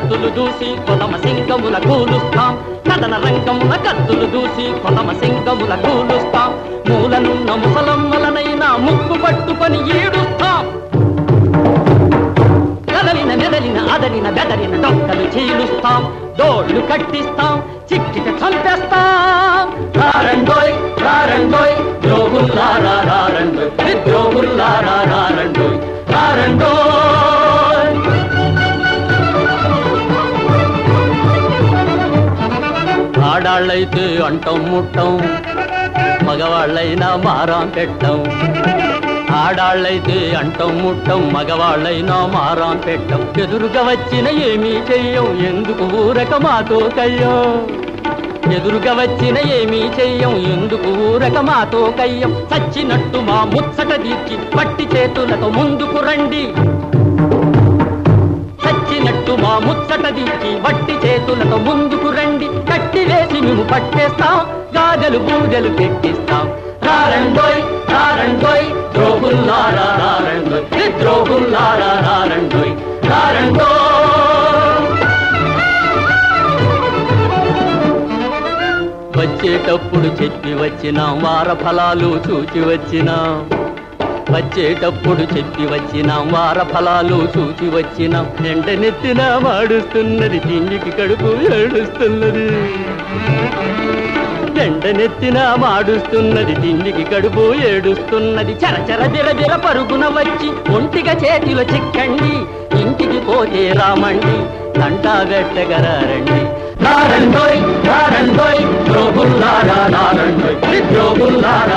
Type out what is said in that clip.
కత్తులు దూసి కొలమ సింగముల కూలుస్తాం కథన రంగముల కత్తులు దూసి కొలమ సింగముల కూలుస్తాం మూలనున్న ముసలమ్మలనైనా ముక్కు పట్టుకొని ఈడుస్తాం కదలిన మెదలిన అదలిన బెదలిన డొక్కలు చీలుస్తాం డోళ్లు కట్టిస్తాం చిక్కిట చంపేస్తాం రారండోయ్ రారండోయ్ ద్రోగుల్లారా రారండోయ్ ద్రోగుల్లారా రారండోయ్ రారండోయ్ ఆడాళ్ళైతే అంటం ముట్టం మగవాళ్ళైనా మారాం పెట్టం ఆడాళ్ళైతే అంటం ముట్టం మగవాళ్ళైనా మారాం పెట్టం ఎదురుగా వచ్చిన ఏమీ చెయ్యం ఎందుకు ఊరక మాతో కయ్యం ఎదురుగా వచ్చిన ఏమీ చెయ్యం ఎందుకు ఊరక మాతో కయ్యం చచ్చినట్టు మా ముచ్చట తీర్చి పట్టి చేతులతో ముందుకు రండి చచ్చినట్టు మా ముచ్చట దిక్కి వట్టి చేతులతో ముందుకు రండి కట్టి వేసి మేము పట్టేస్తాం గాజలు పూజలు పెట్టిస్తాం రారండోయ్ రారండోయ్ ద్రోహుల్లారా రారండోయ్ ద్రోహుల్లారా రారండోయ్ రారండోయ్ వచ్చేటప్పుడు చెప్పి వచ్చినాం వార ఫలాలు చూచి వచ్చినాం వచ్చేటప్పుడు చెప్పి వచ్చినాం వార ఫలాలు చూచి వచ్చినాం ఎండనెత్తిన మాడుస్తున్నది తిండికి కడుపు ఏడుస్తున్నది ఎండనెత్తిన మాడుస్తున్నది తిండికి కడుపు ఏడుస్తున్నది చరచర బిరబిర పరుగున వచ్చి ఒంటిగా చేతిలో చిక్కండి ఇంటికి పోతే రామండి తంటా పెట్టగరారండి రారండోయ్ రారండోయ్ ద్రోగుల్లారా రారండోయ్ ద్రోగుల్లారా